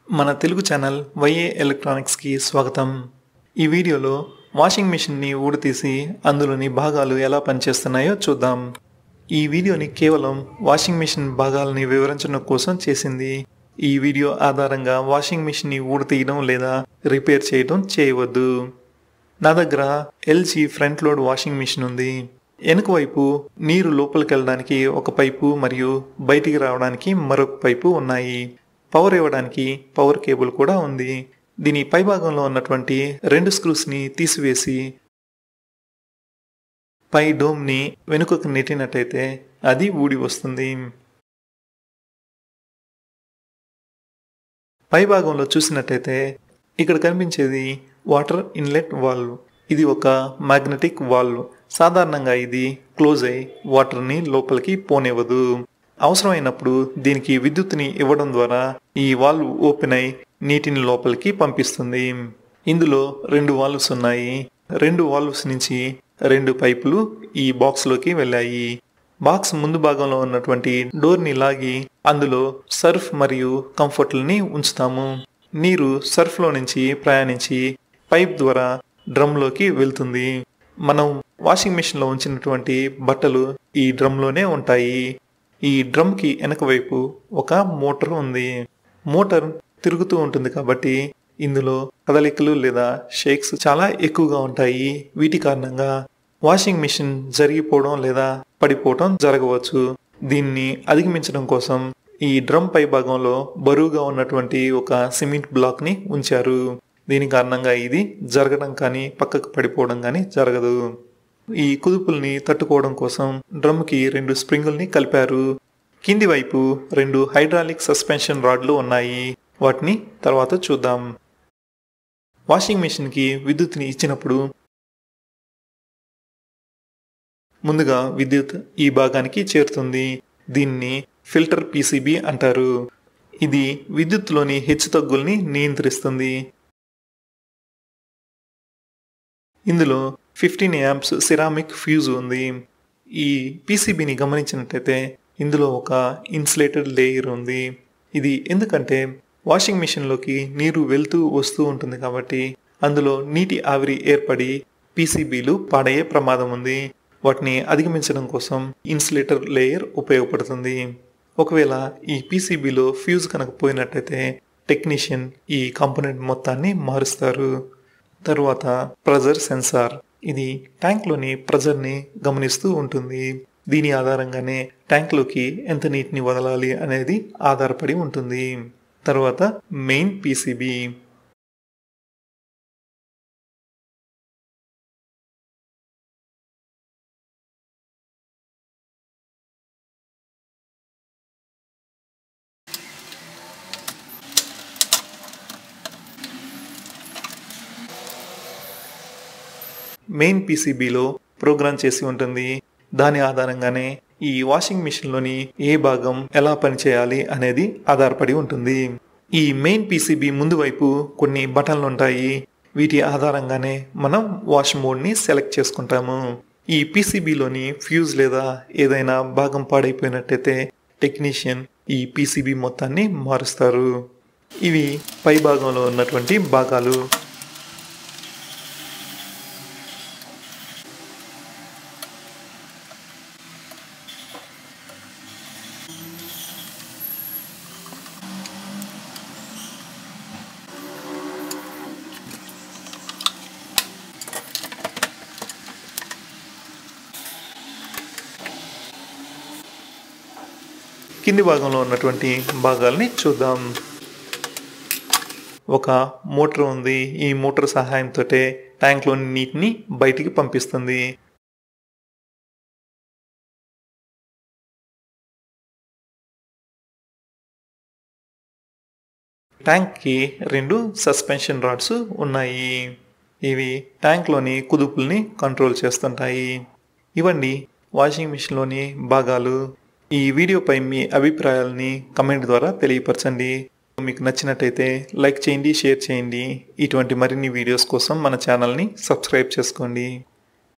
మన తెలుగు ఛానల్ వైఏ ఎలక్ట్రానిక్స్కి స్వాగతం ఈ వీడియోలో వాషింగ్ మిషన్ని ఊడతీసి అందులోని భాగాలు ఎలా పనిచేస్తున్నాయో చూద్దాం ఈ వీడియోని కేవలం వాషింగ్ మిషన్ భాగాలని వివరించడం కోసం చేసింది ఈ వీడియో ఆధారంగా వాషింగ్ మిషన్ని ఊడతీయడం లేదా రిపేర్ చేయడం చేయవద్దు నా దగ్గర LG front load washing machine ఉంది వెనుక వైపు నీరు లోపలికి వెళ్ళడానికి ఒక పైపు మరియు బయటికి రావడానికి మరొక పైపు ఉన్నాయి పవర్ ఇవ్వడానికి పవర్ కేబుల్ కూడా ఉంది దీని పైభాగంలో ఉన్నటువంటి రెండు స్క్రూస్ని తీసివేసి పై డోమ్ని వెనుకకు నెట్టినట్టయితే అది ఊడి వస్తుంది పై భాగంలో చూసినట్టయితే ఇక్కడ కనిపించేది వాటర్ ఇన్లెట్ వాల్వ్ ఇది ఒక మ్యాగ్నెటిక్ వాల్వ్ సాధారణంగా ఇది క్లోజ్ అయి వాటర్ని లోపలికి పోనివ్వదు అవసరమైనప్పుడు దీనికి విద్యుత్తుని ఇవ్వడం ద్వారా ఈ వాల్వ్ ఓపెన్ అయి నీటిని లోపలికి పంపిస్తుంది ఇందులో రెండు వాల్వ్స్ ఉన్నాయి రెండు వాల్వ్స్ నుంచి రెండు పైపులు ఈ బాక్స్లోకి వెళ్ళాయి బాక్స్ ముందు భాగంలో ఉన్నటువంటి డోర్ని లాగి అందులో సర్ఫ్ మరియు కంఫర్ట్లని ఉంచుతాము నీరు సర్ఫ్లో నుంచి ప్రయాణించి పైప్ ద్వారా డ్రమ్లోకి వెళ్తుంది మనం వాషింగ్ మిషన్లో ఉంచినటువంటి బట్టలు ఈ డ్రమ్లోనే ఉంటాయి ఈ డ్రమ్కి వెనక వైపు ఒక మోటార్ ఉంది మోటార్ తిరుగుతూ ఉంటుంది కాబట్టి ఇందులో కదలికలు లేదా షేక్స్ చాలా ఎక్కువగా ఉంటాయి వీటి కారణంగా వాషింగ్ మిషన్ జరిగిపోవడం లేదా పడిపోవడం జరగవచ్చు దీన్ని అధిగమించడం కోసం ఈ డ్రమ్ పై భాగంలో బరువుగా ఉన్నటువంటి ఒక సిమెంట్ బ్లాక్ ని ఉంచారు దీని కారణంగా ఇది జరగడం కానీ పక్కకు పడిపోవడం కానీ జరగదు ఈ కుదుపుల్ని తట్టుకోవడం కోసం డ్రమ్ కి రెండు స్ప్రింగుల్ని కలిపారు కింది వైపు రెండు హైడ్రాలిక్ సస్పెన్షన్ రాడ్లు ఉన్నాయి వాటిని తర్వాత చూద్దాం వాషింగ్ మిషన్ కి విద్యుత్ని ఇచ్చినప్పుడు ముందుగా విద్యుత్ ఈ భాగానికి చేరుతుంది దీన్ని ఫిల్టర్ పీసీబీ అంటారు ఇది విద్యుత్తులోని హెచ్చుతగ్గుల్ని నియంత్రిస్తుంది ఇందులో ఫిఫ్టీన్ యాంప్స్ సిరామిక్ ఫ్యూజ్ ఉంది ఈ పీసీబీని గమనించినట్టయితే ఇందులో ఒక ఇన్సులేటెడ్ లేయర్ ఉంది ఇది ఎందుకంటే వాషింగ్ మిషన్లోకి నీరు వెళ్తూ వస్తూ ఉంటుంది కాబట్టి అందులో నీటి ఆవిరి ఏర్పడి పీసీబీలు పాడయ్యే ప్రమాదం ఉంది వాటిని అధిగమించడం కోసం ఇన్సులేటర్ లేయర్ ఉపయోగపడుతుంది ఒకవేళ ఈ పీసీబీలో ఫ్యూజ్ కనుక పోయినట్టయితే టెక్నీషియన్ ఈ కాంపోనెంట్ మొత్తాన్ని మారుస్తారు తరువాత ప్రెజర్ సెన్సార్ ఇది ట్యాంక్లోని ప్రెజర్ని గమనిస్తూ ఉంటుంది దీని ఆధారంగానే ట్యాంక్లోకి ఎంత నీటిని వదలాలి అనేది ఆధారపడి ఉంటుంది తర్వాత మెయిన్ పీసీబీ మెయిన్ పీసీబీలో ప్రోగ్రామ్ చేసి ఉంటుంది దాని ఆధారంగానే ఈ వాషింగ్ మిషన్లోని ఏ భాగం ఎలా పనిచేయాలి అనేది ఆధారపడి ఉంటుంది ఈ మెయిన్ పీసీబీ ముందు వైపు కొన్ని బటన్లు ఉంటాయి వీటి ఆధారంగానే మనం వాష్ మోడ్ని సెలెక్ట్ చేసుకుంటాము ఈ పీసీబీలోని ఫ్యూజ్ లేదా ఏదైనా భాగం పాడైపోయినట్టయితే టెక్నీషియన్ ఈ పీసీబీ మొత్తాన్ని మారుస్తారు ఇవి పై భాగంలో ఉన్నటువంటి భాగాలు కింది భాగంలో ఉన్నటువంటి భాగాల్ని చూద్దాం ఒక మోటార్ ఉంది ఈ మోటార్ సహాయంతో ట్యాంక్లోని నీటిని బయటికి పంపిస్తుంది ట్యాంక్కి రెండు సస్పెన్షన్ రాడ్స్ ఉన్నాయి ఇవి ట్యాంక్లోని కుదుపుల్ని కంట్రోల్ చేస్తుంటాయి ఇవండి వాషింగ్ మిషన్లోని భాగాలు ఈ వీడియోపై మీ అభిప్రాయాలని కమెంట్ ద్వారా తెలియపరచండి మీకు నచ్చినట్టయితే లైక్ చేయండి షేర్ చేయండి ఇటువంటి మరిన్ని వీడియోస్ కోసం మన ఛానల్ని సబ్స్క్రైబ్ చేసుకోండి